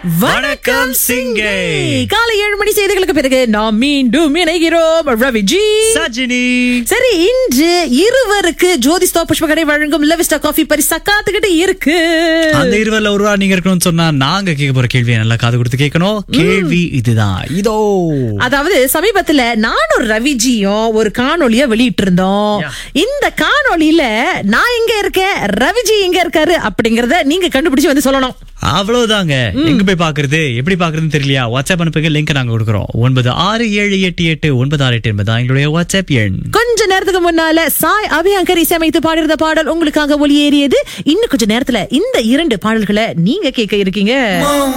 வணக்கம் சிங்கை காலை ஏழு மணி செய்திகளுக்கு பிறகு நாம் மீண்டும் இணைகிறோம் ரவிஜி சஜினி சரி இன்று இருவருக்கு ஜோதிஸ்தா புஷ்பகடை வழங்கும் லெவிஸ்டா காஃபி பரிசா காத்துக்கிட்டு இருக்கு அந்த இருவர்ல ஒருவா நீங்க இருக்கணும்னு சொன்னா நாங்க கேட்க போற கேள்வியை நல்லா காது கொடுத்து கேட்கணும் கேள்வி இதுதான் இதோ அதாவது சமீபத்துல நானும் ரவிஜியும் ஒரு காணொளிய வெளியிட்டு இருந்தோம் Yeah. இந்த காணொளியில நான் எங்க இருக்கேன் ரவிஜி எங்க இருக்காரு அப்படிங்கறத நீங்க கண்டுபிடிச்சு வந்து சொல்லணும் அவ்வளவுதாங்க எங்க போய் பாக்குறது எப்படி பாக்குறதுன்னு தெரியலையா வாட்ஸ்அப் அனுப்புங்க லிங்க் நாங்க கொடுக்குறோம் ஒன்பது ஆறு ஏழு எட்டு எட்டு ஒன்பது ஆறு எட்டு என்பதா எங்களுடைய வாட்ஸ்அப் எண் கொஞ்ச நேரத்துக்கு முன்னால சாய் அபியங்கர் இசையமைத்து பாடியிருந்த பாடல் உங்களுக்காக ஒளியேறியது இன்னும் கொஞ்ச நேரத்துல இந்த இரண்டு பாடல்களை நீங்க கேட்க இருக்கீங்க